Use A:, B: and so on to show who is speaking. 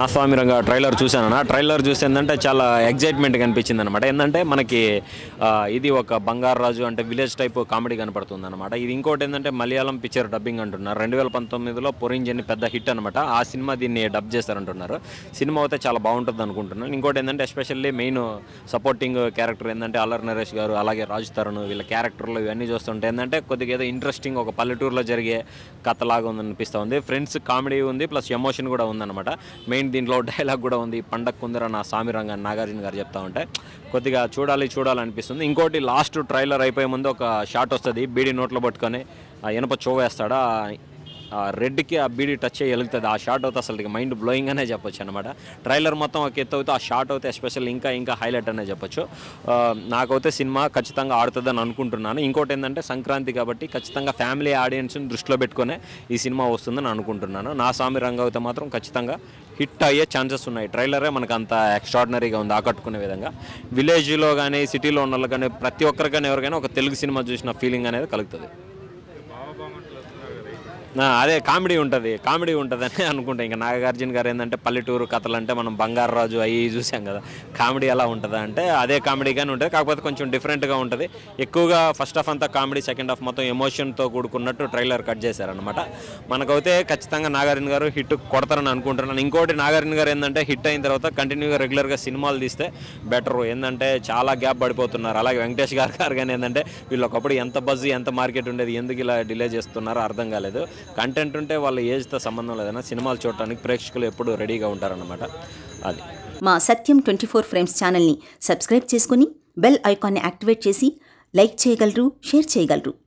A: ఆ స్వామి రంగ ట్రైలర్ చూశాను ట్రైలర్ చూసి ఏంటంటే చాలా ఎగ్జైట్మెంట్ కనిపించింది అనమాట ఏంటంటే మనకి ఆ, ఇది ఒక బంగారు రాజు అంటే విలేజ్ టైప్ కామెడీ కనపడుతుంది అనమాట ఇది ఇంకోటి ఏంటంటే మలయాళం పిక్చర్ డబ్బింగ్ అంటున్నారు రెండు వేల పంతొమ్మిదిలో పొరింజని పెద్ద హిట్ అనమాట ఆ సినిమా దీన్ని డబ్ చేస్తారంటున్నారు సినిమా అయితే చాలా బాగుంటుంది అనుకుంటున్నాను ఇంకోటి ఏంటంటే ఎస్పెషల్లీ మెయిన్ సపోర్టింగ్ క్యారెక్టర్ ఏంటంటే అల్లరి నరేష్ గారు అలాగే రాజు తరుణ్ వీళ్ళ క్యారెక్టర్లు ఇవన్నీ చూస్తుంటే ఏంటంటే కొద్దిగా ఏదో ఇంట్రెస్టింగ్ ఒక పల్లెటూరులో జరిగే కథలాగా ఉంది అనిపిస్తూ ఉంది ఫ్రెండ్స్ కామెడీ ఉంది ప్లస్ ఎమోషన్ కూడా ఉందన్నమాట మెయిన్ దీంట్లో డైలాగ్ కూడా ఉంది పండగ కుందర నా సామి రంగ నాగార్జున గారు చెప్తా ఉంటే కొద్దిగా చూడాలి చూడాలనిపిస్తుంది ఇంకోటి లాస్ట్ ట్రైలర్ అయిపోయే ముందు ఒక షాట్ వస్తుంది బీడీ నోట్లో పట్టుకొని ఆ ఇనప చో వేస్తాడా ఆ రెడ్కి ఆ బీడీ టచ్ అయ్యి వెలుగుతుంది ఆ షాట్ అవుతే అసలు మైండ్ బ్లోయింగ్ అనే చెప్పొచ్చు అనమాట ట్రైలర్ మొత్తం ఒక ఎత్తు అవుతే ఆ షాట్ అవుతే ఎస్పెషల్ ఇంకా ఇంకా హైలైట్ అనే చెప్పొచ్చు ఆ, నాకైతే సినిమా ఖచ్చితంగా ఆడుతుందని అనుకుంటున్నాను ఇంకోటి ఏంటంటే సంక్రాంతి కాబట్టి ఖచ్చితంగా ఫ్యామిలీ ఆడియన్స్ని దృష్టిలో పెట్టుకునే ఈ సినిమా వస్తుందని అనుకుంటున్నాను నా స్వామి రంగ అయితే మాత్రం ఖచ్చితంగా హిట్ అయ్యే ఛాన్సెస్ ఉన్నాయి ట్రైలరే మనకు అంత ఎక్స్ట్రాడినరీగా ఉంది ఆకట్టుకునే విధంగా విలేజ్లో కానీ సిటీలో ఉన్న వాళ్ళు కానీ ప్రతి ఒక్కరికైనా ఎవరికైనా ఒక తెలుగు సినిమా చూసిన ఫీలింగ్ అనేది కలుగుతుంది ఆ, అదే కామెడీ ఉంటుంది కామెడీ ఉంటుందని అనుకుంటా ఇంకా నాగార్జున గారు ఏంటంటే పల్లెటూరు కథలు అంటే మనం బంగారు రాజు అవి ఇవి చూసాం కదా కామెడీ ఎలా ఉంటుందా అంటే అదే కామెడీగానే ఉంటుంది కాకపోతే కొంచెం డిఫరెంట్గా ఉంటుంది ఎక్కువగా ఫస్ట్ హాఫ్ అంతా కామెడీ సెకండ్ హాఫ్ మొత్తం ఎమోషన్తో కూడుకున్నట్టు ట్రైలర్ కట్ చేశారనమాట మనకైతే ఖచ్చితంగా నాగార్జున గారు హిట్ కొడతారని అనుకుంటున్నాను ఇంకోటి నాగార్జున గారు ఏంటంటే హిట్ అయిన తర్వాత కంటిన్యూగా రెగ్యులర్గా సినిమాలు తీస్తే బెటర్ ఏంటంటే చాలా గ్యాప్ పడిపోతున్నారు అలాగే వెంకటేష్ గారు గారు కానీ ఏంటంటే వీళ్ళు ఒకప్పుడు ఎంత బజ్ ఎంత మార్కెట్ ఉండేది ఎందుకు ఇలా డిలే చేస్తున్నారో అర్థం కాలేదు కంటెంట్ ఉంటే వాళ్ళ ఏజ్తో సంబంధం లేదన్నా సినిమాలు చూడటానికి ప్రేక్షకులు ఎప్పుడు రెడీగా ఉంటారన్నమాట అది
B: మా సత్యం ట్వంటీ ఫోర్ ఫ్రేమ్స్ ఛానల్ని సబ్స్క్రైబ్ చేసుకుని బెల్ ఐకాన్ని యాక్టివేట్ చేసి లైక్ చేయగలరు షేర్ చేయగలరు